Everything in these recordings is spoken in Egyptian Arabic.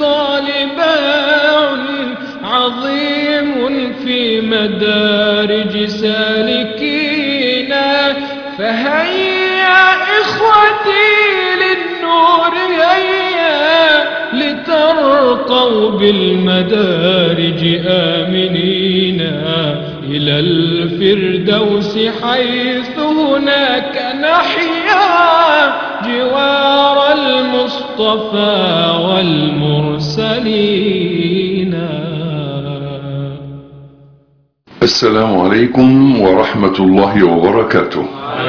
الوصال باع عظيم في مدارج سالكينا فهيا إخوتي للنور هيا لترقوا بالمدارج آمنين إلى الفردوس حيث هناك نحيا جوار المصطفى والمرسلين السلام عليكم ورحمة الله وبركاته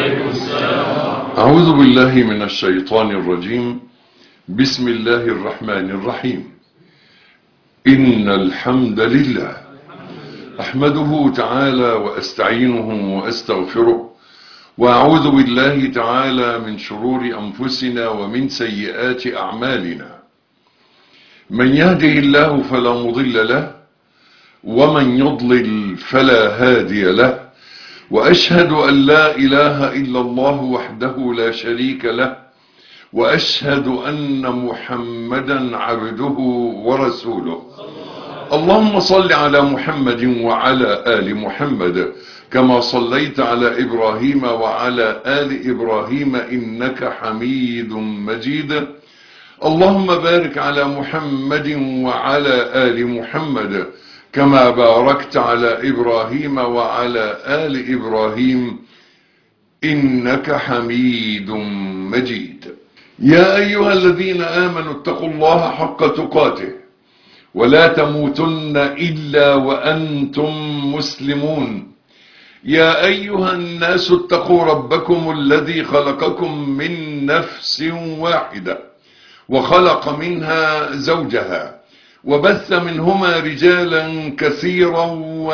أعوذ بالله من الشيطان الرجيم بسم الله الرحمن الرحيم إن الحمد لله أحمده تعالى وأستعينه وأستغفره وأعوذ بالله تعالى من شرور أنفسنا ومن سيئات أعمالنا من يهده الله فلا مضل له ومن يضلل فلا هادي له وأشهد أن لا إله إلا الله وحده لا شريك له وأشهد أن محمدا عبده ورسوله اللهم صل على محمد وعلى آل محمد كما صليت على إبراهيم وعلى آل إبراهيم إنك حميد مجيد اللهم بارك على محمد وعلى آل محمد كما باركت على إبراهيم وعلى آل إبراهيم إنك حميد مجيد يا أيها الذين آمنوا اتقوا الله حق تقاته ولا تموتن إلا وأنتم مسلمون يا أيها الناس اتقوا ربكم الذي خلقكم من نفس واحدة وخلق منها زوجها وبث منهما رجالا كثيرا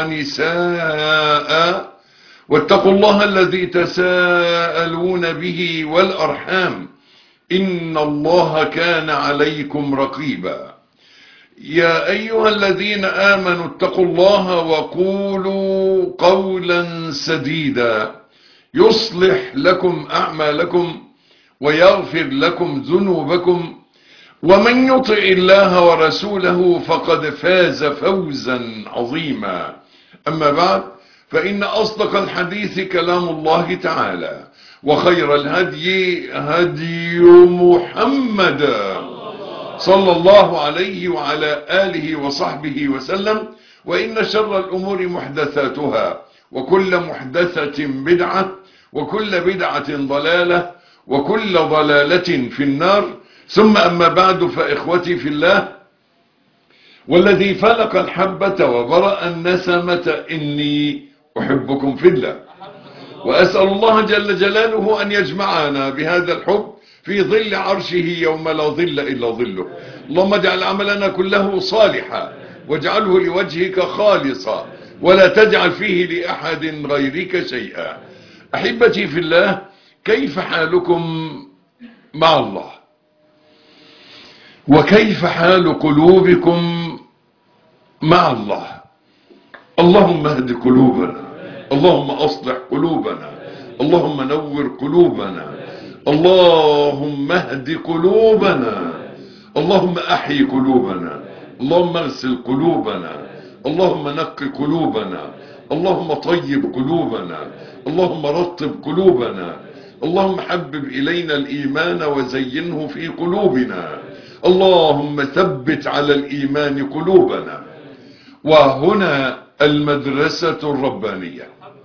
ونساء واتقوا الله الذي تساءلون به والأرحام إن الله كان عليكم رقيبا يا أيها الذين آمنوا اتقوا الله وقولوا قولا سديدا يصلح لكم أعمالكم ويغفر لكم ذنوبكم ومن يطع الله ورسوله فقد فاز فوزا عظيما أما بعد فإن أصدق الحديث كلام الله تعالى وخير الهدي هدي محمد صلى الله عليه وعلى آله وصحبه وسلم وإن شر الأمور محدثاتها وكل محدثة بدعة وكل بدعة ضلالة وكل ضلالة في النار ثم أما بعد فإخوتي في الله والذي فلق الحبة وبرأ النسمة إني أحبكم في الله وأسأل الله جل جلاله أن يجمعنا بهذا الحب في ظل عرشه يوم لا ظل إلا ظله اللهم اجعل عملنا كله صالحا واجعله لوجهك خالصا ولا تجعل فيه لأحد غيرك شيئا أحبتي في الله كيف حالكم مع الله وكيف حال قلوبكم مع الله اللهم اهد قلوبنا اللهم اصلح قلوبنا اللهم نور قلوبنا اللهم اهد قلوبنا اللهم احي قلوبنا اللهم اغسل قلوبنا اللهم نق قلوبنا اللهم طيب قلوبنا اللهم رطب قلوبنا اللهم حبب الينا الايمان وزينه في قلوبنا اللهم ثبت على الايمان قلوبنا وهنا المدرسة الربانية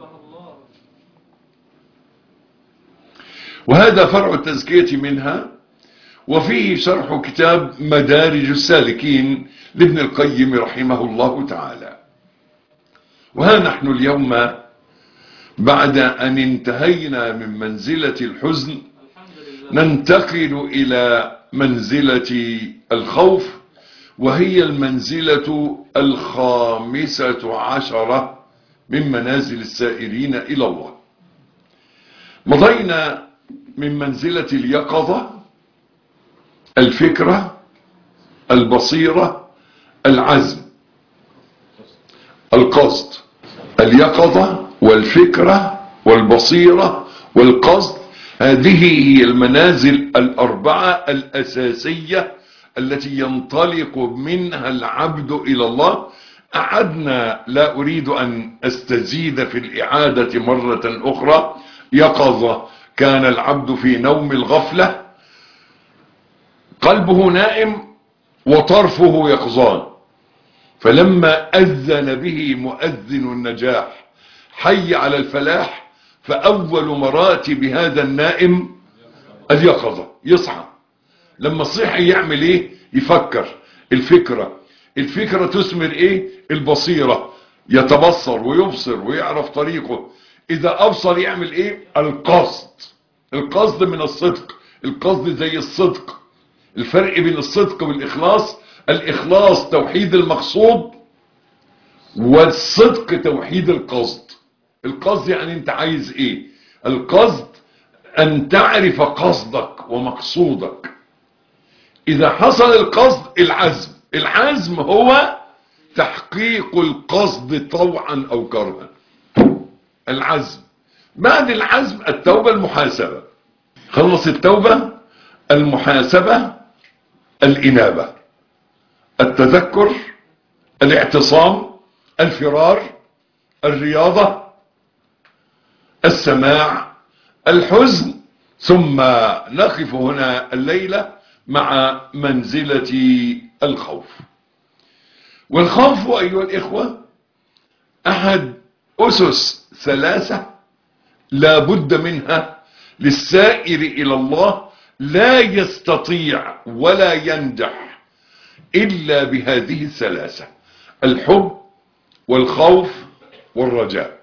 وهذا فرع التزكية منها وفيه شرح كتاب مدارج السالكين لابن القيم رحمه الله تعالى وها نحن اليوم بعد أن انتهينا من منزلة الحزن ننتقل إلى منزلة الخوف وهي المنزلة الخامسة عشرة من منازل السائرين إلى الله مضينا من منزلة اليقظة الفكرة البصيرة العزم القصد اليقظة والفكرة والبصيرة والقصد هذه هي المنازل الأربعة الأساسية التي ينطلق منها العبد إلى الله أعدنا لا أريد أن أستزيد في الإعادة مرة أخرى يقظة كان العبد في نوم الغفلة قلبه نائم وطرفه يقظان فلما أذن به مؤذن النجاح حي على الفلاح فأول مراتب هذا النائم اليقظة يصحى لما صحي يعمل ايه يفكر الفكرة الفكرة تثمر ايه البصيرة يتبصر ويبصر ويعرف طريقه اذا ابصر يعمل ايه القصد القصد من الصدق القصد زي الصدق الفرق بين الصدق والاخلاص الاخلاص توحيد المقصود والصدق توحيد القصد القصد يعني انت عايز ايه القصد ان تعرف قصدك ومقصودك اذا حصل القصد العزم العزم هو تحقيق القصد طوعا او كرها العزم بعد العزم التوبة المحاسبة خلص التوبة المحاسبة الانابة التذكر الاعتصام الفرار الرياضة السماع الحزن ثم نقف هنا الليلة مع منزلة الخوف والخوف أيها الإخوة أحد أسس ثلاثة لا بد منها للسائر إلى الله لا يستطيع ولا ينجح إلا بهذه الثلاثة الحب والخوف والرجاء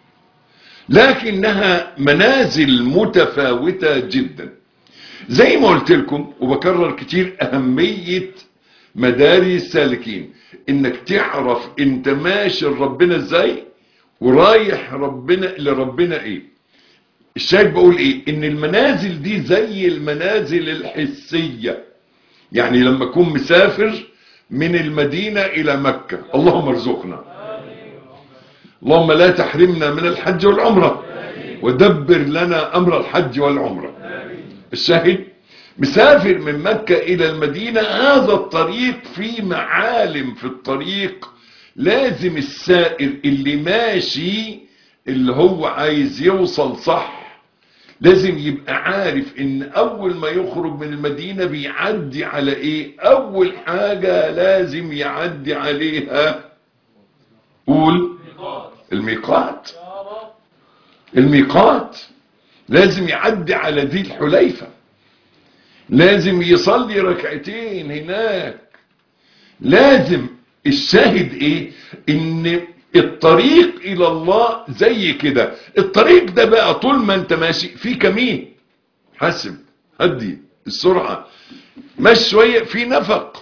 لكنها منازل متفاوتة جدا زي ما قلت لكم وبكرر كتير أهمية مداري السالكين انك تعرف انت ماشي لربنا ازاي ورايح ربنا لربنا ايه الشايف بقول ايه ان المنازل دي زي المنازل الحسية يعني لما اكون مسافر من المدينة الى مكة اللهم ارزقنا اللهم لا تحرمنا من الحج والعمرة ودبر لنا امر الحج والعمرة الشاهد مسافر من مكة الى المدينة هذا الطريق فيه معالم في الطريق لازم السائر اللي ماشي اللي هو عايز يوصل صح لازم يبقى عارف ان اول ما يخرج من المدينة بيعدي على ايه اول حاجة لازم يعدي عليها قول الميقات الميقات لازم يعدي على ذي الحليفة لازم يصلي ركعتين هناك لازم الشاهد ايه ان الطريق الى الله زي كده الطريق ده بقى طول ما انت ماشي في كمين حسب هدي السرعة ماشي شوية في نفق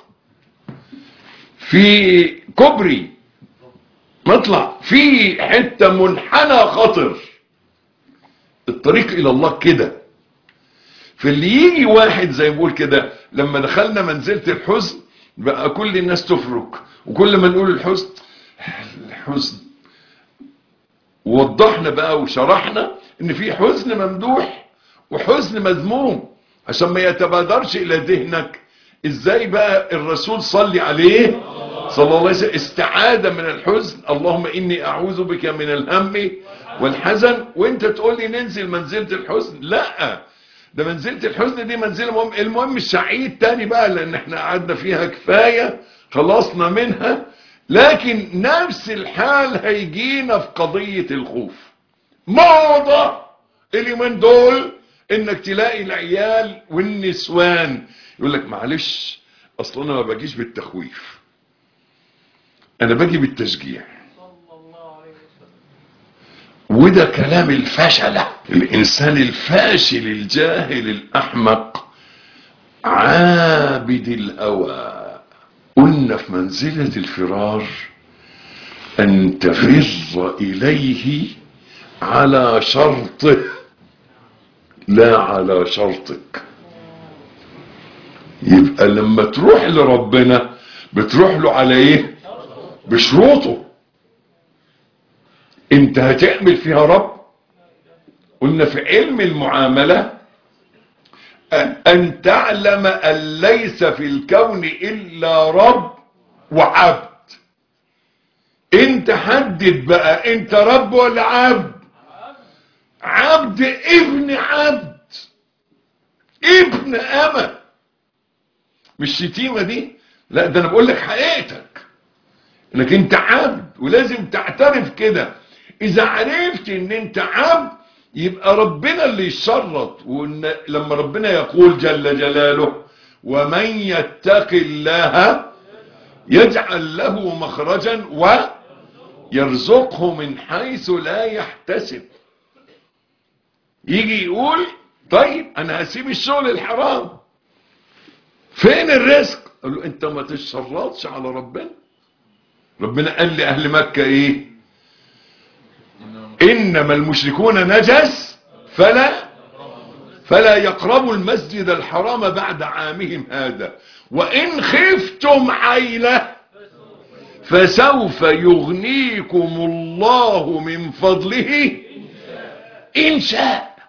في كوبري مطلع في حتة منحنى خطر الطريق الى الله كده فاللي يجي واحد زي ما بقول كده لما دخلنا منزلة الحزن بقى كل الناس تفرك وكل ما نقول الحزن الحزن ووضحنا بقى وشرحنا ان في حزن ممدوح وحزن مذموم عشان ما يتبادرش الى ذهنك ازاي بقى الرسول صلي عليه صلى الله عليه وسلم استعاذة من الحزن اللهم اني اعوذ بك من الهم والحزن وانت تقول لي ننزل منزلة الحزن لا ده منزلة الحزن دي منزلة مهم المهم السعيد تاني بقى لان احنا قعدنا فيها كفاية خلصنا منها لكن نفس الحال هيجينا في قضية الخوف موضة اليومين دول انك تلاقي العيال والنسوان يقول لك معلش اصلا انا ما باجيش بالتخويف انا باجي بالتشجيع وده كلام الفشلة الانسان الفاشل الجاهل الاحمق عابد الهوى قلنا في منزلة الفرار ان تفر اليه على شرطه لا على شرطك يبقى لما تروح لربنا بتروح له على ايه بشروطه انت هتعمل فيها رب قلنا في علم المعاملة ان تعلم ان ليس في الكون الا رب وعبد انت حدد بقى انت رب ولا عبد عبد ابن عبد ابن اما مش شتيمة دي لا ده انا بقول لك حقيقتك انك انت عبد ولازم تعترف كده اذا عرفت ان انت عبد يبقى ربنا اللي يشرط وان لما ربنا يقول جل جلاله ومن يتق الله يجعل له مخرجا ويرزقه من حيث لا يحتسب يجي يقول طيب انا هسيب الشغل الحرام فين الرزق قال له انت ما تشرطش على ربنا ربنا قال لأهل مكة ايه انما المشركون نجس فلا فلا يقربوا المسجد الحرام بعد عامهم هذا وان خفتم عيلة فسوف يغنيكم الله من فضله ان شاء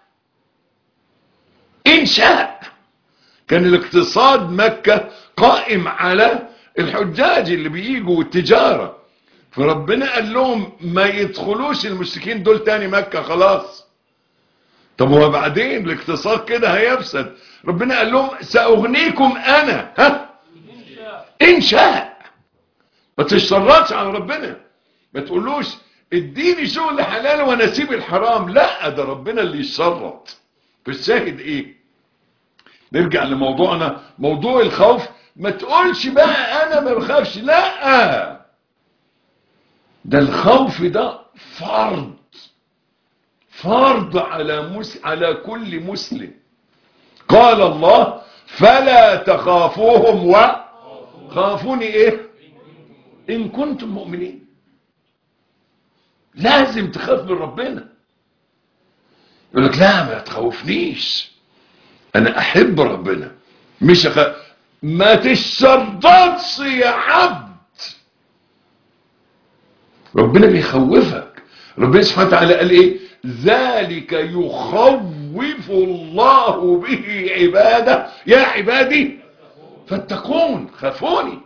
ان شاء كان الاقتصاد مكة قائم على الحجاج اللي بييجوا والتجارة فربنا قال لهم ما يدخلوش المشركين دول تاني مكة خلاص طب هو بعدين الاقتصاد كده هيفسد ربنا قال لهم سأغنيكم انا ها ان شاء ما تشترطش على ربنا ما تقولوش اديني شغل حلال وانا اسيب الحرام لا ده ربنا اللي يشرط فالشاهد ايه نرجع لموضوعنا موضوع الخوف ما تقولش بقى انا ما بخافش لا ده الخوف ده فرض فرض على مس... على كل مسلم قال الله فلا تخافوهم وخافوني ايه ان كنتم مؤمنين لازم تخاف من ربنا يقول لك لا ما تخوفنيش انا احب ربنا مش أخ... ما تشرطش يا عبد ربنا بيخوفك ربنا سبحانه وتعالى قال ايه ذلك يخوف الله به عباده يا عبادي فاتقون خافوني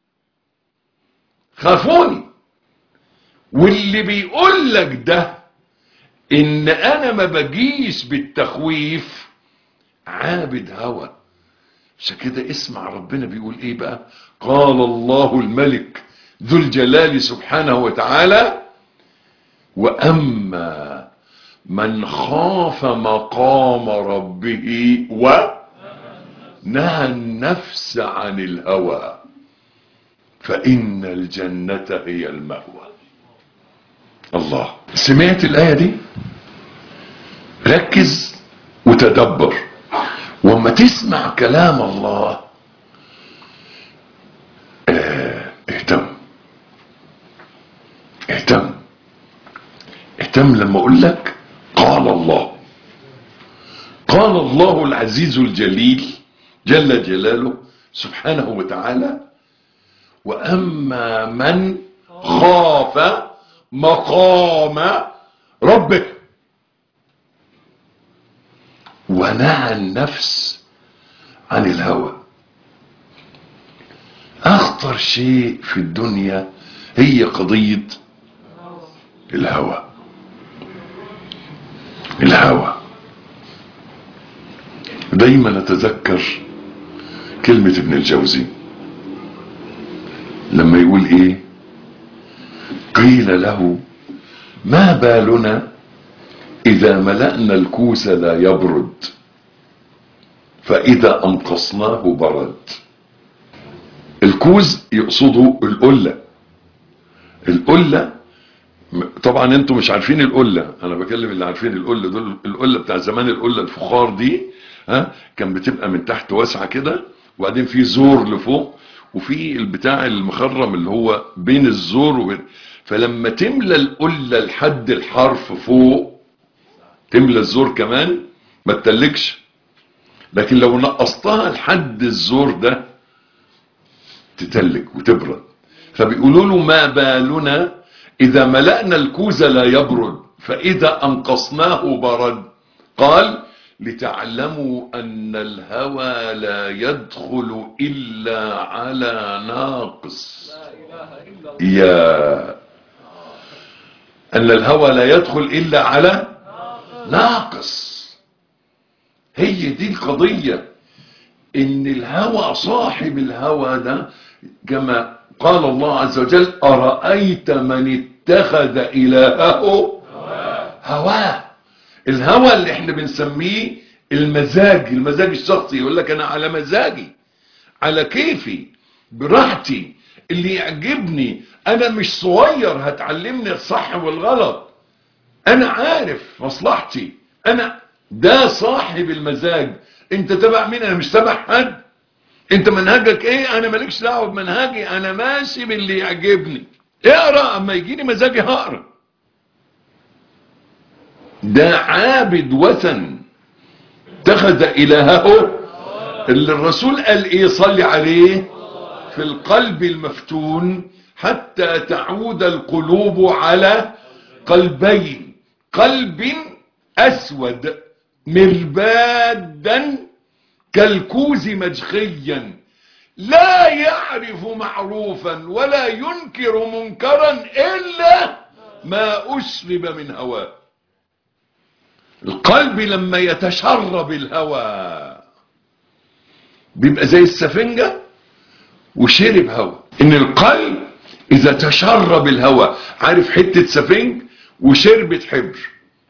خافوني واللي بيقول لك ده ان انا ما بجيش بالتخويف عابد هوى عشان كده اسمع ربنا بيقول ايه بقى قال الله الملك ذو الجلال سبحانه وتعالى واما من خاف مقام ربه ونهى النفس عن الهوى فان الجنة هي المأوى الله سمعت الآية دي ركز وتدبر وما تسمع كلام الله اه اهتم اهتم اهتم لما اقول لك قال الله قال الله العزيز الجليل جل جلاله سبحانه وتعالى واما من خاف مقام ربه ونهى النفس عن الهوى اخطر شيء في الدنيا هي قضية الهوى الهوى دايما نتذكر كلمة ابن الجوزي لما يقول ايه قيل له ما بالنا إذا ملأنا الكوس لا يبرد فإذا أنقصناه برد الكوز يقصده القلة القلة طبعا انتم مش عارفين القلة انا بكلم اللي عارفين القلة دول القلة بتاع زمان القلة الفخار دي ها كان بتبقى من تحت واسعة كده وبعدين في زور لفوق وفي البتاع المخرم اللي هو بين الزور وبين فلما تملى القلة لحد الحرف فوق تملى الزور كمان ما تتلكش لكن لو نقصتها لحد الزور ده تتلك وتبرد فبيقولوا له ما بالنا اذا ملأنا الكوز لا يبرد فاذا انقصناه برد قال لتعلموا أن الهوى لا يدخل إلا على ناقص يا أن الهوى لا يدخل إلا على ناقص هي دي القضية إن الهوى صاحب الهوى ده كما قال الله عز وجل أرأيت من اتخذ إلهه هواه الهوى اللي احنا بنسميه المزاج المزاج الشخصي يقول لك انا على مزاجي على كيفي براحتي اللي يعجبني انا مش صغير هتعلمني الصح والغلط انا عارف مصلحتي انا ده صاحب المزاج انت تبع مين انا مش تبع حد انت منهجك ايه انا مالكش دعوه بمنهجي انا ماشي باللي يعجبني اقرا اما يجيني مزاجي هقرا ده عابد وثن اتخذ الهه اللي الرسول قال ايه صلي عليه في القلب المفتون حتى تعود القلوب على قلبين قلب اسود مربادا كالكوز مجخيا لا يعرف معروفا ولا ينكر منكرا الا ما اشرب من هواه القلب لما يتشرب الهوى بيبقى زي السفنجة وشرب هوى ان القلب اذا تشرب الهوى عارف حتة سفنج وشربت حبر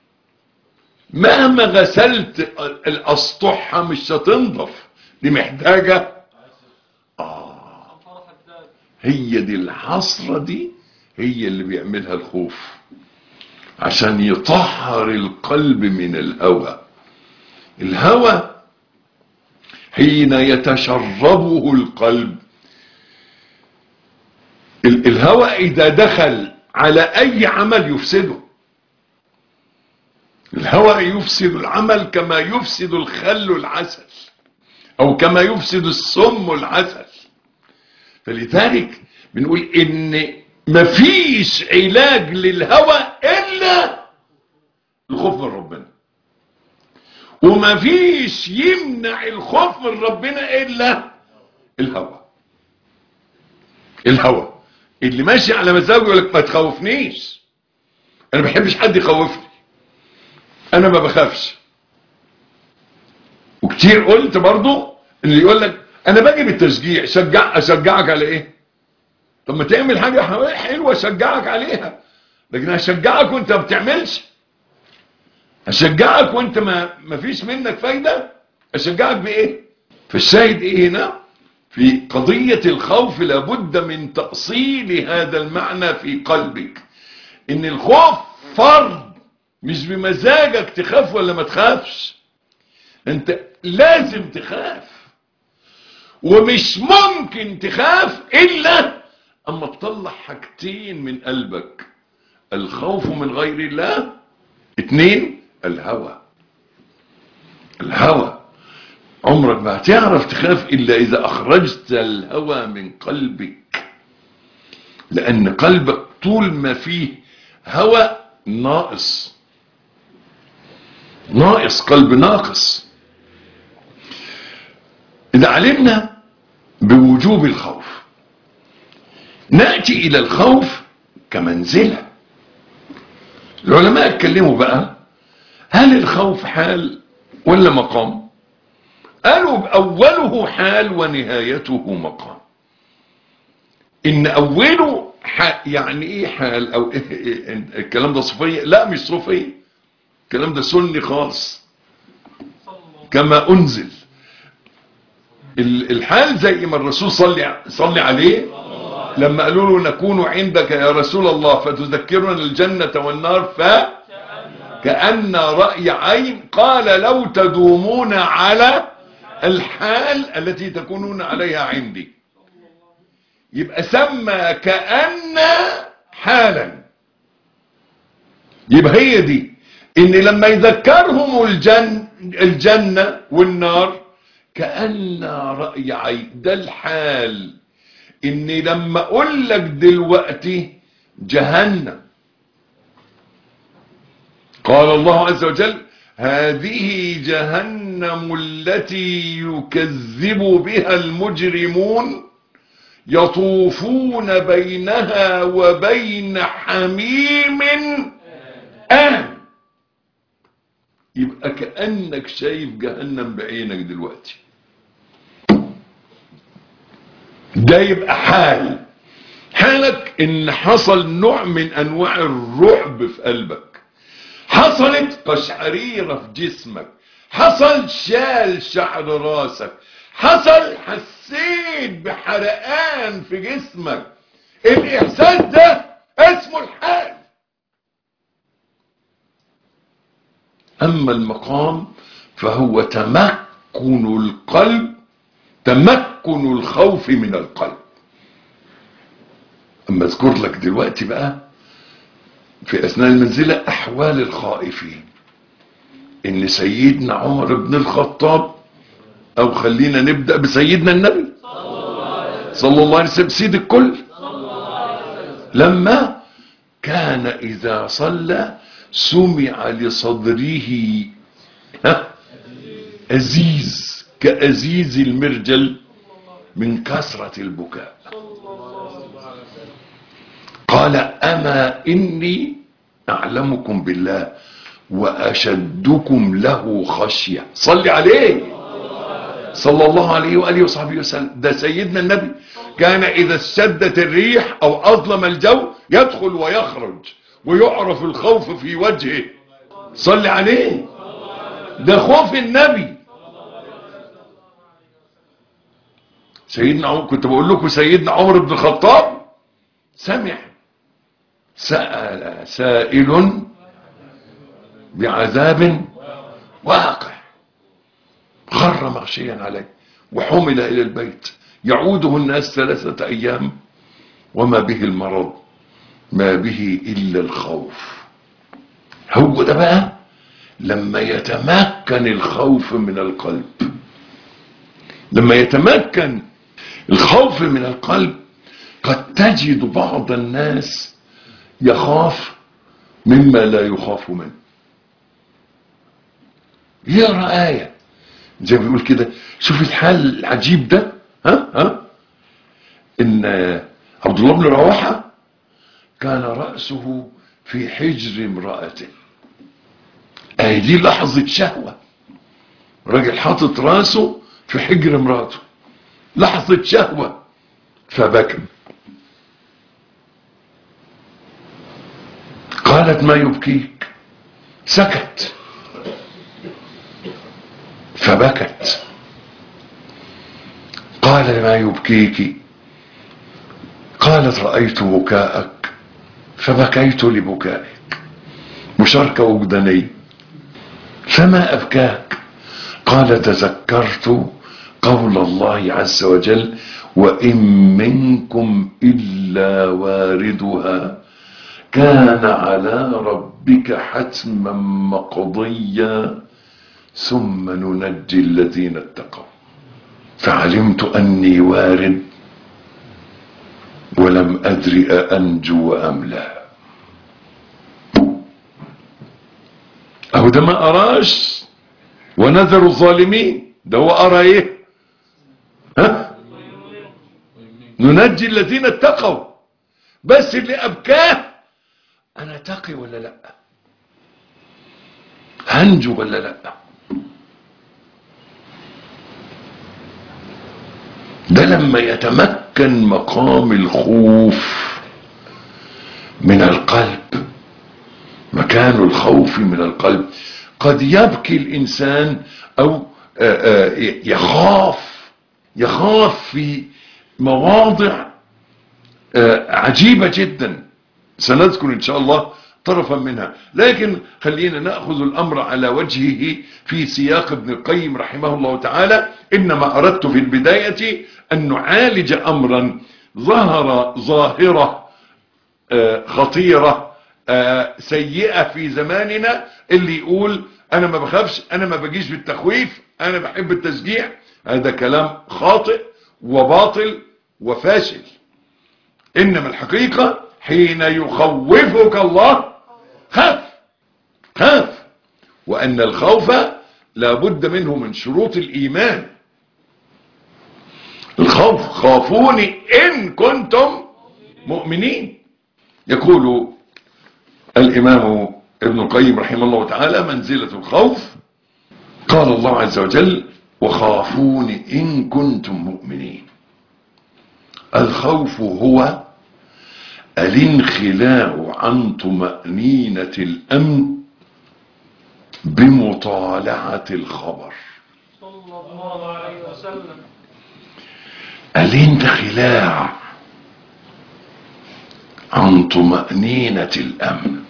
مهما غسلت الاسطحة مش هتنضف دي محتاجة آه هي دي الحسرة دي هي اللي بيعملها الخوف عشان يطهر القلب من الهوى الهوى حين يتشربه القلب الهوى اذا دخل على اي عمل يفسده الهوى يفسد العمل كما يفسد الخل العسل او كما يفسد السم العسل فلذلك بنقول ان مفيش علاج للهوى الا الخوف من ربنا ومفيش يمنع الخوف من ربنا الا الهوى الهوى اللي ماشي على مزاجه يقول لك ما تخوفنيش انا ما بحبش حد يخوفني انا ما بخافش وكتير قلت برضو اللي يقول لك انا باجي بالتشجيع شجع اشجعك على ايه طب ما تعمل حاجة حلوة اشجعك عليها لكن هشجعك وانت ما بتعملش اشجعك وانت ما ما فيش منك فايدة اشجعك بايه فالشاهد ايه هنا في قضية الخوف لابد من تأصيل هذا المعنى في قلبك ان الخوف فرض مش بمزاجك تخاف ولا ما تخافش انت لازم تخاف ومش ممكن تخاف الا اما تطلع حاجتين من قلبك الخوف من غير الله اتنين الهوى الهوى عمرك ما هتعرف تخاف الا اذا اخرجت الهوى من قلبك لان قلبك طول ما فيه هوى ناقص ناقص قلب ناقص اذا علمنا بوجوب الخوف نأتي الى الخوف كمنزلة العلماء اتكلموا بقى هل الخوف حال ولا مقام قالوا اوله حال ونهايته مقام ان اوله يعني ايه حال او إيه إيه الكلام ده صوفية لا مش صوفية الكلام ده سني خالص كما انزل الحال زي ما الرسول صلي, صلي عليه لما قالوا له نكون عندك يا رسول الله فتذكرنا الجنة والنار ف كأن رأي عين قال لو تدومون على الحال التي تكونون عليها عندي يبقى سمى كأن حالا يبقى هي دي ان لما يذكرهم الجن الجنة والنار كأن رأي عين ده الحال اني لما اقول لك دلوقتي جهنم قال الله عز وجل هذه جهنم التي يكذب بها المجرمون يطوفون بينها وبين حميم آن يبقى كأنك شايف جهنم بعينك دلوقتي ده يبقى حال حالك ان حصل نوع من انواع الرعب في قلبك حصلت قشعريرة في جسمك حصل شال شعر راسك حصل حسيت بحرقان في جسمك الاحساس ده اسمه الحال اما المقام فهو تمكن القلب تمكن الخوف من القلب اما اذكر لك دلوقتي بقى في اثناء المنزله احوال الخائفين ان سيدنا عمر بن الخطاب او خلينا نبدا بسيدنا النبي صلى الله عليه وسلم سيد الكل لما كان اذا صلى سمع لصدره ها ازيز كازيز المرجل من كثره البكاء قال اما اني اعلمكم بالله واشدكم له خشيه صل عليه صلى الله عليه واله وصحبه وسلم ده سيدنا النبي كان اذا اشتدت الريح او اظلم الجو يدخل ويخرج ويعرف الخوف في وجهه صل عليه ده خوف النبي سيدنا عمر كنت بقول لكم سيدنا عمر بن الخطاب سمع سأل سائل بعذاب واقع خر مغشيا عليه وحمل إلى البيت يعوده الناس ثلاثة أيام وما به المرض ما به إلا الخوف هو ده بقى لما يتمكن الخوف من القلب لما يتمكن الخوف من القلب قد تجد بعض الناس يخاف مما لا يخاف منه يقرا آية زي ما بيقول كده شوف الحال العجيب ده ها ها ان عبد الله بن رواحة كان رأسه في حجر امرأته اهي دي لحظة شهوة راجل حاطط راسه في حجر امرأته لحظة شهوة فبكى قالت ما يبكيك سكت فبكت قال ما يبكيك قالت رأيت بكاءك فبكيت لبكائك مشاركة وجدانية فما أبكاك قال تذكرت قول الله عز وجل وإن منكم إلا واردها كان على ربك حتما مقضيا ثم ننجي الذين اتقوا فعلمت أني وارد ولم أدري أأنجو أم لا أهو ده ما أراش ونذر الظالمين ده هو أرى إيه ها ننجي الذين اتقوا بس اللي أبكاه أنا تقي ولا لا هنجو ولا لا ده لما يتمكن مقام الخوف من القلب مكان الخوف من القلب قد يبكي الإنسان أو آآ آآ يخاف يخاف في مواضع عجيبة جدا سنذكر إن شاء الله طرفا منها لكن خلينا نأخذ الأمر على وجهه في سياق ابن القيم رحمه الله تعالى إنما أردت في البداية أن نعالج أمرا ظهر ظاهرة خطيرة سيئة في زماننا اللي يقول أنا ما بخافش أنا ما بجيش بالتخويف أنا بحب التشجيع هذا كلام خاطئ وباطل وفاشل إنما الحقيقة حين يخوفك الله خاف خاف وأن الخوف لا بد منه من شروط الإيمان الخوف خافوني إن كنتم مؤمنين يقول الإمام ابن القيم رحمه الله تعالى منزلة الخوف قال الله عز وجل وخافون إن كنتم مؤمنين الخوف هو الانخلاع عن طمأنينة الأمن بمطالعة الخبر صلى الله عليه وسلم الانخلاع عن طمأنينة الأمن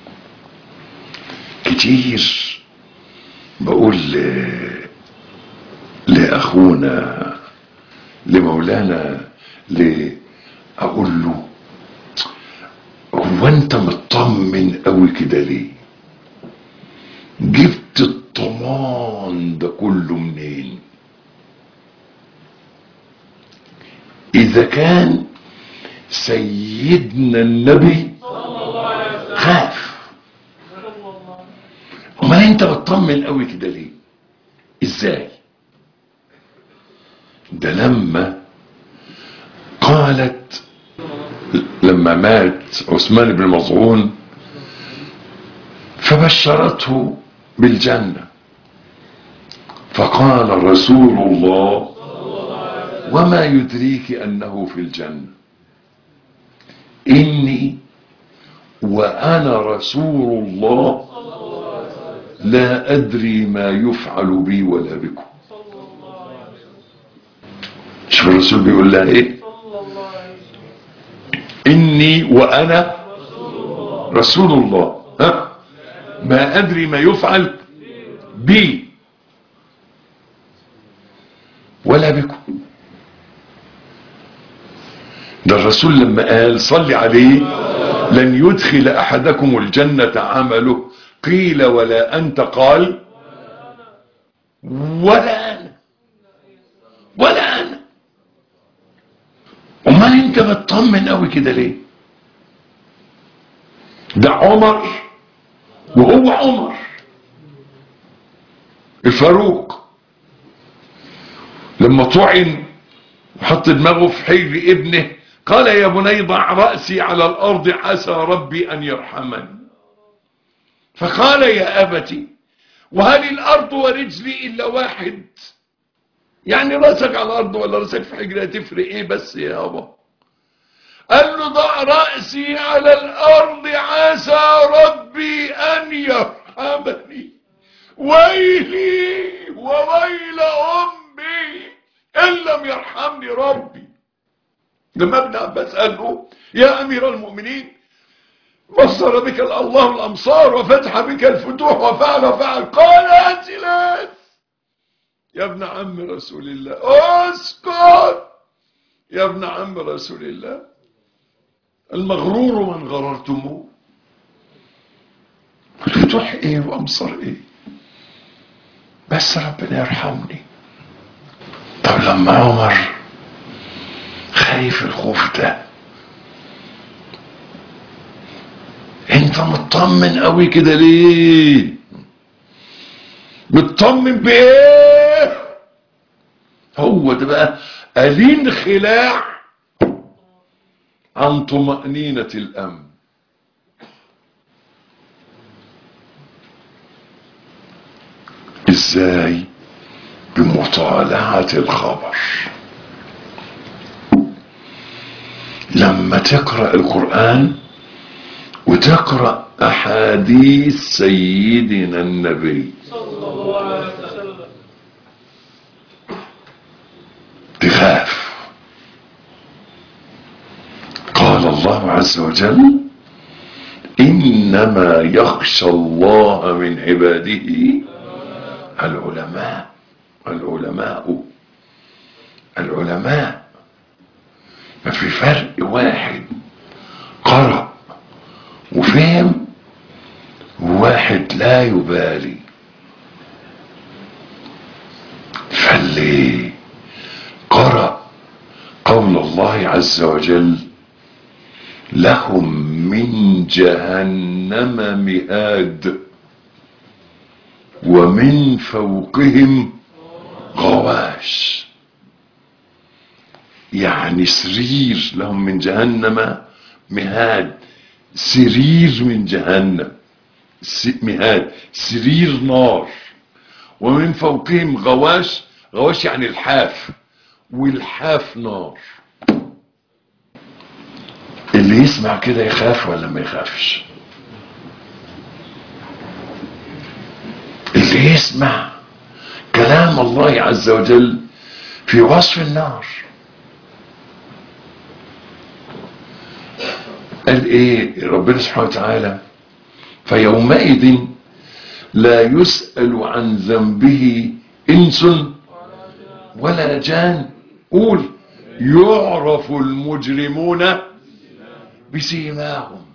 كتير بقول ل- لأخونا لمولانا ل- أقول له هو أنت مطمن قوي كده ليه جبت الطمان ده كله منين إذا كان سيدنا النبي خاف امال انت بتطمن قوي كده ليه ازاي ده لما قالت لما مات عثمان بن مظعون فبشرته بالجنة فقال رسول الله وما يدريك أنه في الجنة إني وأنا رسول الله لا أدري ما يفعل بي ولا بكم شوف الرسول بيقول لها إيه إني وأنا رسول الله ها ما أدري ما يفعل بي ولا بكم ده الرسول لما قال صلي عليه لن يدخل أحدكم الجنة عمله قيل ولا أنت قال ولا أنا ولا أنا أمال أنت بتطمن قوي كده ليه ده عمر وهو عمر الفاروق لما طعن وحط دماغه في حجر ابنه قال يا بني ضع رأسي على الأرض عسى ربي أن يرحمني فقال يا أبتي وهل الأرض ورجلي إلا واحد يعني راسك على الأرض ولا راسك في حجرة تفرق إيه بس يا أبا قال له ضع رأسي على الأرض عسى ربي أن يرحمني ويلي وويل أمي إن لم يرحمني ربي لما ابن عباس قال له يا أمير المؤمنين بصر بك الله الأمصار وفتح بك الفتوح وفعل وفعل قال أنزلاس يا ابن عم رسول الله اسكت يا ابن عم رسول الله المغرور من غررتموه الفتوح ايه وامصار ايه بس ربنا يرحمني طب لما عمر خايف الخوف ده انت مطمن قوي كده ليه مطمن بايه هو ده بقى الانخلاع عن طمأنينة الأمن ازاي بمطالعة الخبر لما تقرأ القرآن وتقرأ أحاديث سيدنا النبي صلى الله عليه وسلم تخاف قال الله عز وجل إنما يخشى الله من عباده العلماء العلماء العلماء ما في فرق واحد قرأ وفهم وواحد لا يبالي فاللي قرأ قول الله عز وجل لهم من جهنم مهاد ومن فوقهم غواش يعني سرير لهم من جهنم مهاد سرير من جهنم س- مهاد سرير نار ومن فوقهم غواش غواش يعني الحاف والحاف نار اللي يسمع كده يخاف ولا ما يخافش اللي يسمع كلام الله عز وجل في وصف النار قال ايه ربنا سبحانه وتعالى فيومئذ لا يسأل عن ذنبه انس ولا جان قول يعرف المجرمون بسيماهم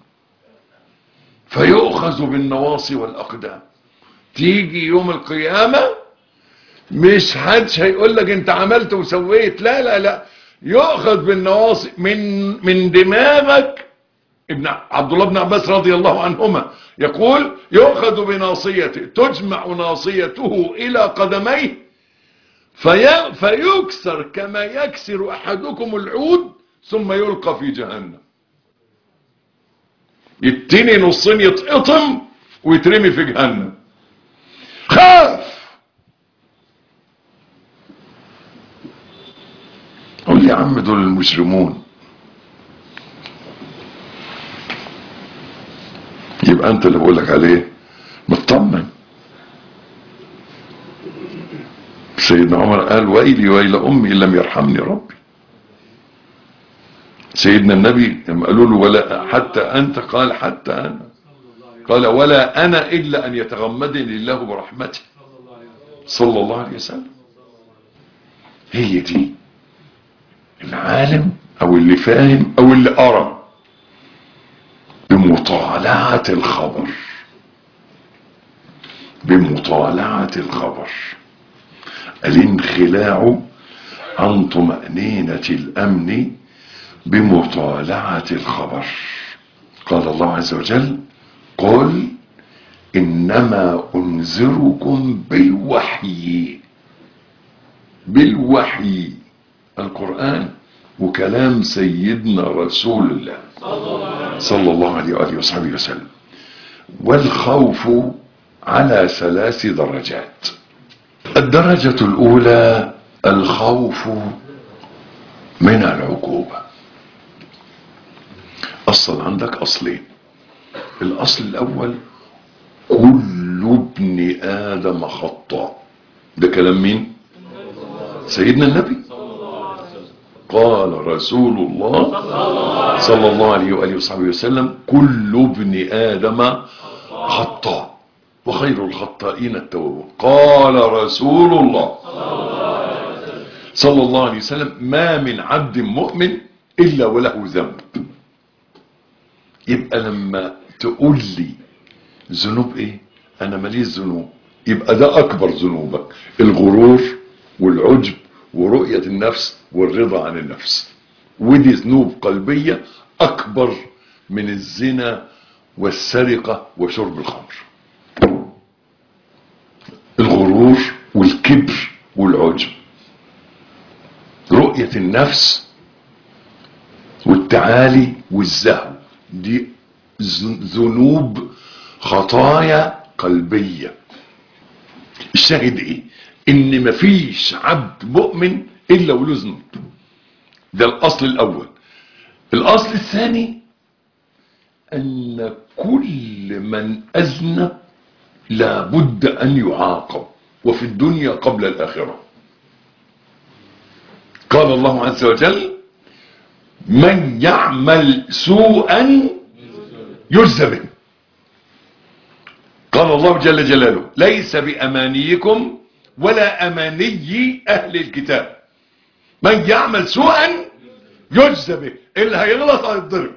فيؤخذ بالنواصي والاقدام تيجي يوم القيامة مش حدش هيقول لك انت عملت وسويت لا لا لا يؤخذ بالنواصي من من دماغك ابن عبد الله بن عباس رضي الله عنهما يقول يؤخذ بناصيته تجمع ناصيته الى قدميه في فيكسر كما يكسر احدكم العود ثم يلقى في جهنم يتني نصين يتقطم ويترمي في جهنم خاف قول لي يا عم دول المجرمون يبقى انت اللي بقول لك عليه مطمن سيدنا عمر قال ويلي ويل امي ان لم يرحمني ربي سيدنا النبي لما قالوا له ولا حتى انت قال حتى انا قال ولا انا الا ان يتغمدني الله برحمته صلى الله عليه وسلم هي دي العالم او اللي فاهم او اللي قرا بمطالعه الخبر بمطالعه الخبر الانخلاع عن طمأنينة الأمن بمطالعة الخبر قال الله عز وجل قل إنما أنذركم بالوحي بالوحي القرآن وكلام سيدنا رسول الله صلى الله عليه وآله وصحبه وسلم والخوف على ثلاث درجات الدرجة الأولى الخوف من العقوبة أصل عندك أصلين الأصل الأول كل ابن آدم خطاء ده كلام مين سيدنا النبي قال رسول الله صلى الله عليه وآله وصحبه وسلم كل ابن آدم خطاء وخير الخطائين التوابون قال رسول الله صلى الله عليه وسلم ما من عبد مؤمن إلا وله ذنب يبقى لما تقول لي ذنوب ايه انا ماليش ذنوب يبقى ده اكبر ذنوبك الغرور والعجب ورؤية النفس والرضا عن النفس ودي ذنوب قلبية اكبر من الزنا والسرقة وشرب الخمر الغرور والكبر والعجب رؤية النفس والتعالي والزهو دي ذنوب خطايا قلبية الشاهد ايه ان مفيش عبد مؤمن الا وله ذنوب ده الاصل الاول الاصل الثاني ان كل من اذنب لابد ان يعاقب وفي الدنيا قبل الاخرة قال الله عز وجل من يعمل سوءا يجزى به قال الله جل جلاله ليس بأمانيكم ولا أماني أهل الكتاب من يعمل سوءا يجزى به اللي هيغلط هيتضرب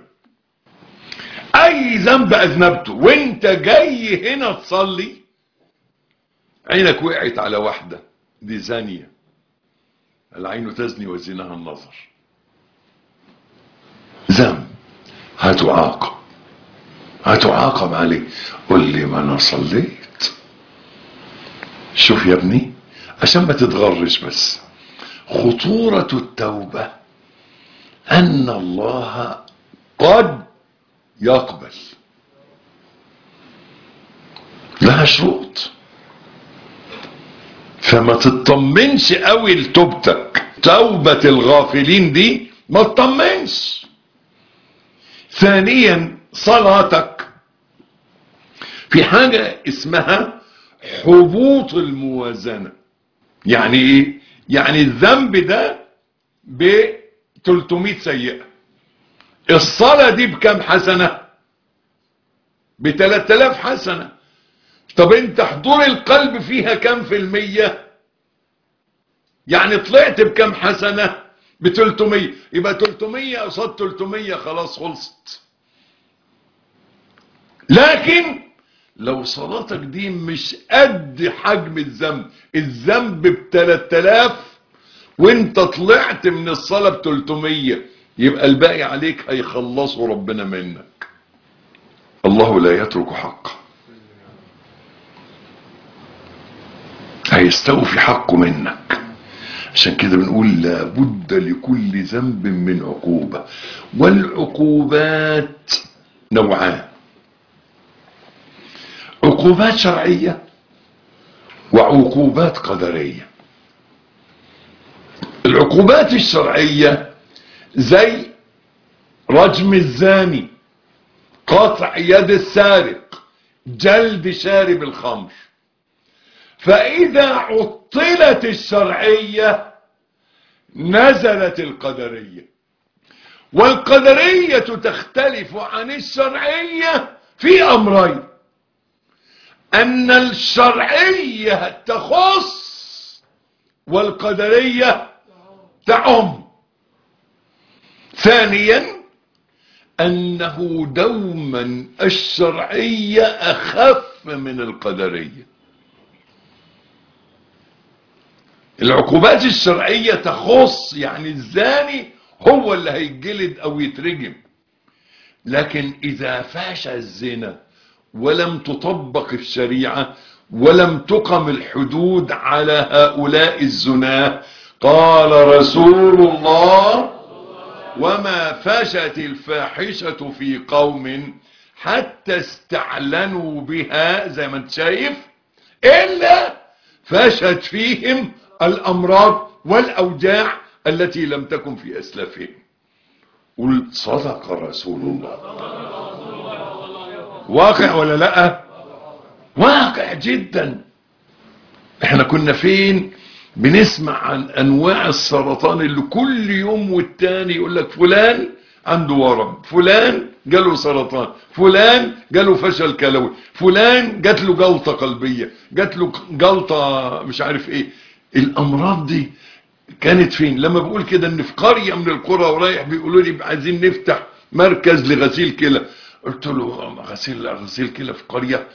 أي ذنب أذنبته وانت جاي هنا تصلي عينك وقعت على واحدة دي زانية العين تزني وزنها النظر ذنب هتعاقب هتعاقب عليه قل لي ما انا صليت شوف يا ابني عشان ما تتغرش بس خطورة التوبة أن الله قد يقبل لها شروط فما تطمنش قوي لتوبتك توبة الغافلين دي ما تطمنش ثانيا صلاتك في حاجة اسمها حبوط الموازنة يعني ايه يعني الذنب ده ب 300 سيئة الصلاة دي بكم حسنة ب 3000 حسنة طب انت حضور القلب فيها كم في المية يعني طلعت بكم حسنة ب 300 يبقى 300 قصاد 300 خلاص خلصت لكن لو صلاتك دي مش قد حجم الذنب الذنب ب 3000 وانت طلعت من الصلاة ب 300 يبقى الباقي عليك هيخلصوا ربنا منك الله لا يترك حقه هيستوفي حقه منك عشان كده بنقول لابد لكل ذنب من عقوبة والعقوبات نوعان عقوبات شرعية وعقوبات قدرية العقوبات الشرعية زي رجم الزاني قطع يد السارق جلد شارب الخمر فإذا عطلت الشرعية نزلت القدرية والقدرية تختلف عن الشرعية في أمرين أن الشرعية تخص والقدرية تعم ثانيا أنه دوما الشرعية أخف من القدرية العقوبات الشرعية تخص يعني الزاني هو اللي هيتجلد او يترجم لكن اذا فاش الزنا ولم تطبق الشريعة ولم تقم الحدود على هؤلاء الزناه قال رسول الله وما فشت الفاحشة في قوم حتى استعلنوا بها زي ما انت شايف الا فشت فيهم الامراض والاوجاع التي لم تكن في اسلافهم قل صدق رسول الله واقع ولا لا واقع جدا احنا كنا فين بنسمع عن انواع السرطان اللي كل يوم والتاني يقول لك فلان عنده ورم فلان جاله سرطان فلان جاله فشل كلوي فلان جات له جلطة قلبية جات له جلطة مش عارف ايه الامراض دي كانت فين لما بقول كده ان في قرية من القرى ورايح بيقولوا لي عايزين نفتح مركز لغسيل كلى قلت له غسيل غسيل كلى في قرية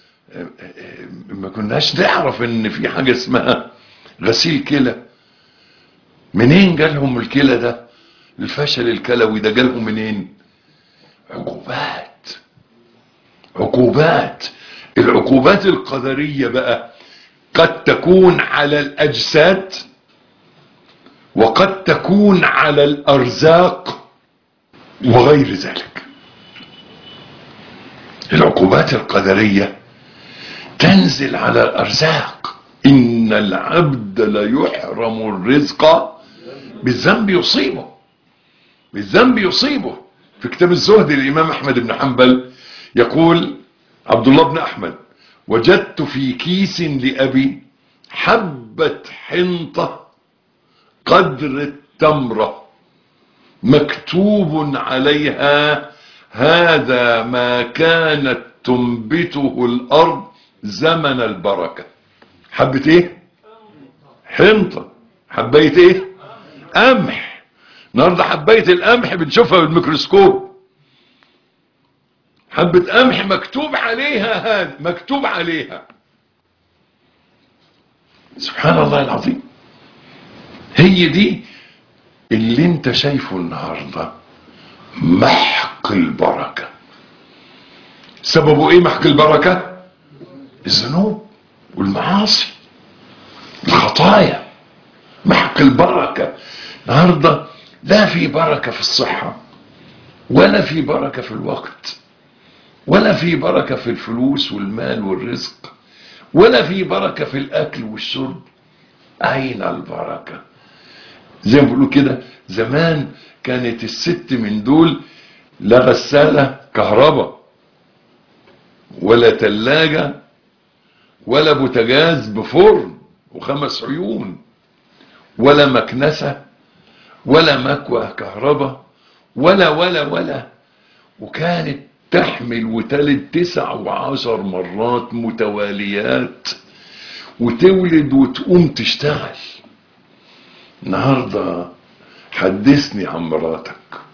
ما كناش نعرف ان في حاجة اسمها غسيل كلى منين جالهم الكلى ده الفشل الكلوي ده جالهم منين عقوبات عقوبات العقوبات القدرية بقى قد تكون على الأجساد وقد تكون على الأرزاق وغير ذلك العقوبات القدرية تنزل على الأرزاق إن العبد ليحرم الرزق بالذنب يصيبه بالذنب يصيبه في كتاب الزهد الإمام أحمد بن حنبل يقول عبد الله بن أحمد وجدت في كيس لأبي حبة حنطة قدر التمرة مكتوب عليها هذا ما كانت تنبته الأرض زمن البركة حبة ايه حنطة حبيت ايه قمح النهارده حبايه القمح بنشوفها بالميكروسكوب حبة قمح مكتوب عليها هذا مكتوب عليها سبحان الله العظيم هي دي اللي انت شايفه النهارده محق البركة سببه ايه محق البركة الذنوب والمعاصي الخطايا محق البركة النهاردة لا في بركة في الصحة ولا في بركة في الوقت ولا في بركة في الفلوس والمال والرزق ولا في بركة في الأكل والشرب أين البركة زي ما بيقولوا كده زمان كانت الست من دول لا غسالة كهرباء ولا تلاجة ولا بوتاجاز بفرن وخمس عيون ولا مكنسة ولا مكوى كهرباء ولا ولا ولا وكانت تحمل وتلد تسع وعشر مرات متواليات وتولد وتقوم تشتغل النهاردة حدثني عن مراتك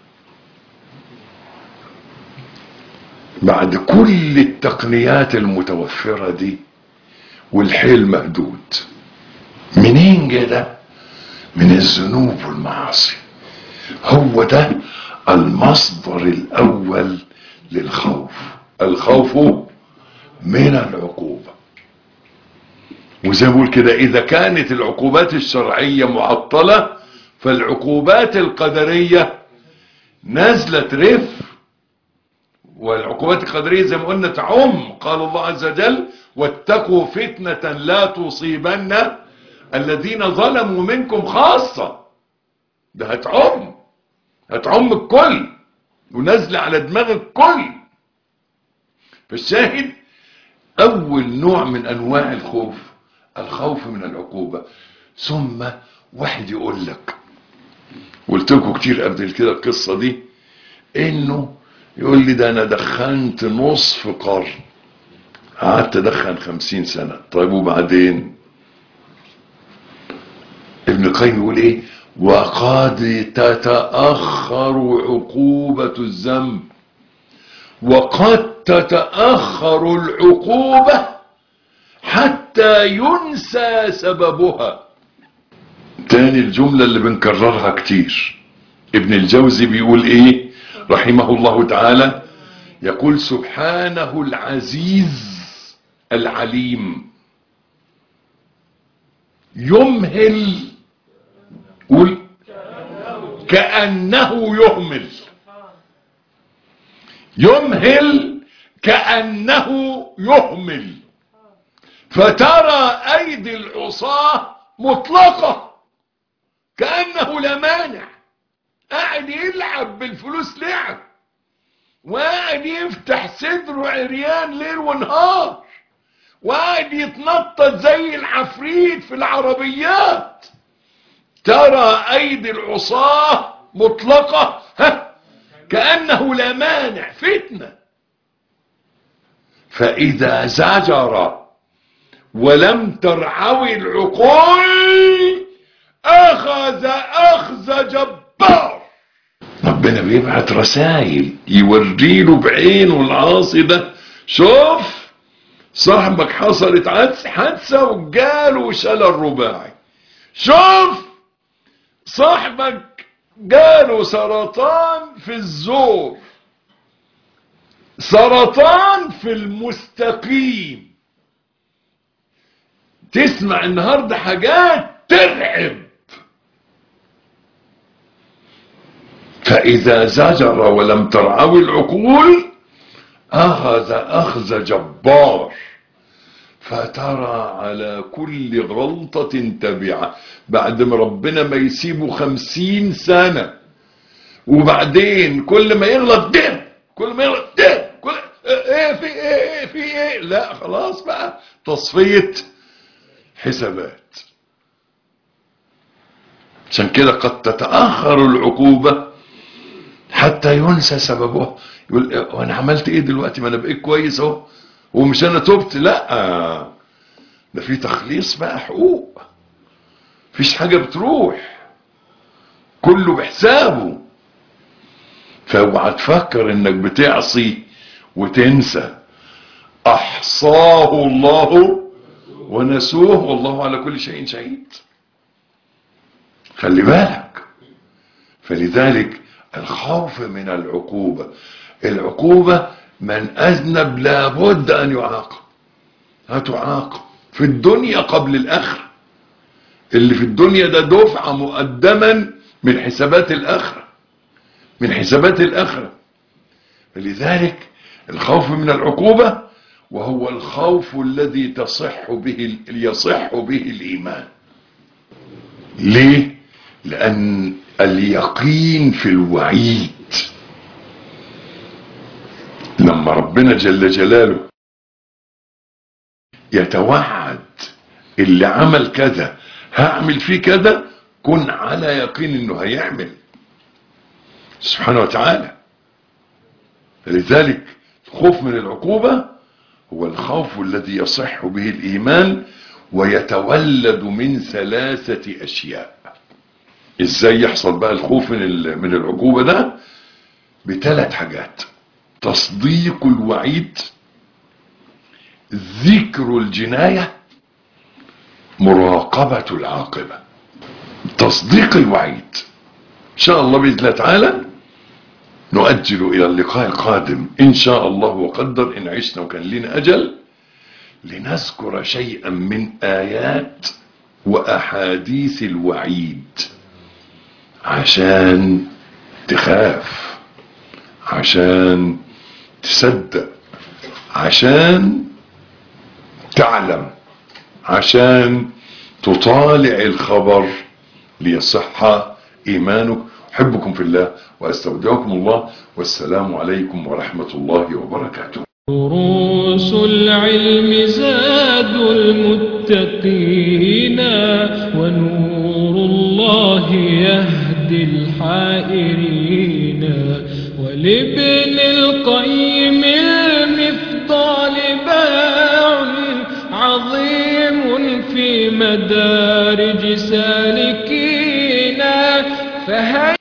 بعد كل التقنيات المتوفرة دي والحيل مهدود منين كده من الذنوب والمعاصي هو ده المصدر الاول للخوف الخوف من العقوبة وزي ما بقول كده اذا كانت العقوبات الشرعية معطلة فالعقوبات القدرية نزلت رف والعقوبات القدرية زي ما قلنا تعم قال الله عز وجل واتقوا فتنة لا تصيبن الذين ظلموا منكم خاصة ده هتعم هتعم الكل ونازله على دماغ الكل فالشاهد اول نوع من انواع الخوف الخوف من العقوبة ثم واحد يقول لك قلت لكم كتير قبل كده القصة دي انه يقول لي ده انا دخنت نصف قرن قعدت ادخن خمسين سنة طيب وبعدين ابن القيم يقول ايه وقد تتأخر عقوبة الذنب وقد تتأخر العقوبة حتى ينسى سببها تاني الجملة اللي بنكررها كتير ابن الجوزي بيقول ايه رحمه الله تعالى يقول سبحانه العزيز العليم يمهل قول كأنه يهمل يمهل كأنه يهمل فترى أيدي العصاة مطلقة كأنه لا مانع قاعد يلعب بالفلوس لعب وقاعد يفتح صدره عريان ليل ونهار وقاعد يتنطط زي العفريت في العربيات ترى ايدي العصاة مطلقة ها كأنه لا مانع فتنة فاذا زجر ولم ترعوي العقول اخذ اخذ جبار ربنا بيبعت رسائل يوريله بعينه العاصي ده شوف صاحبك حصلت حادثة وجاله وشال الرباعي شوف صاحبك جاله سرطان في الزور سرطان في المستقيم تسمع النهاردة حاجات ترعب فإذا زجر ولم ترعوي العقول أخذ أخذ جبار فترى على كل غلطة تبعة بعد ما ربنا ما يسيبه خمسين سنة وبعدين كل ما يغلط ده كل ما يغلط ده كل ايه في ايه, إيه في ايه لا خلاص بقى تصفية حسابات عشان كده قد تتأخر العقوبة حتى ينسى سببها يقول وانا عملت ايه دلوقتي ما انا بقيت كويس اهو ومش انا تبت لا ده في تخليص بقى حقوق مفيش حاجة بتروح كله بحسابه فاوعى تفكر انك بتعصي وتنسى احصاه الله ونسوه والله على كل شيء شهيد خلي بالك فلذلك الخوف من العقوبة العقوبة من أذنب لابد أن يعاقب هتعاقب في الدنيا قبل الآخرة اللي في الدنيا ده دفعة مقدما من حسابات الآخرة من حسابات الآخرة لذلك الخوف من العقوبة وهو الخوف الذي تصح به يصح به الإيمان ليه؟ لأن اليقين في الوعيد لما ربنا جل جلاله يتوعد اللي عمل كذا هعمل فيه كذا كن على يقين انه هيعمل سبحانه وتعالى لذلك الخوف من العقوبة هو الخوف الذي يصح به الإيمان ويتولد من ثلاثة أشياء ازاي يحصل بقى الخوف من من العقوبة ده بثلاث حاجات تصديق الوعيد ذكر الجناية مراقبة العاقبة تصديق الوعيد ان شاء الله بإذن الله تعالى نؤجل الى اللقاء القادم ان شاء الله وقدر ان عشنا وكان لنا اجل لنذكر شيئا من ايات واحاديث الوعيد عشان تخاف عشان تصدق عشان تعلم عشان تطالع الخبر ليصح ايمانك احبكم في الله واستودعكم الله والسلام عليكم ورحمة الله وبركاته دروس العلم زاد المتقين ونور الله يهدي الحائرين ولابن القيم المفضال باع عظيم في مدارج سالكين فهي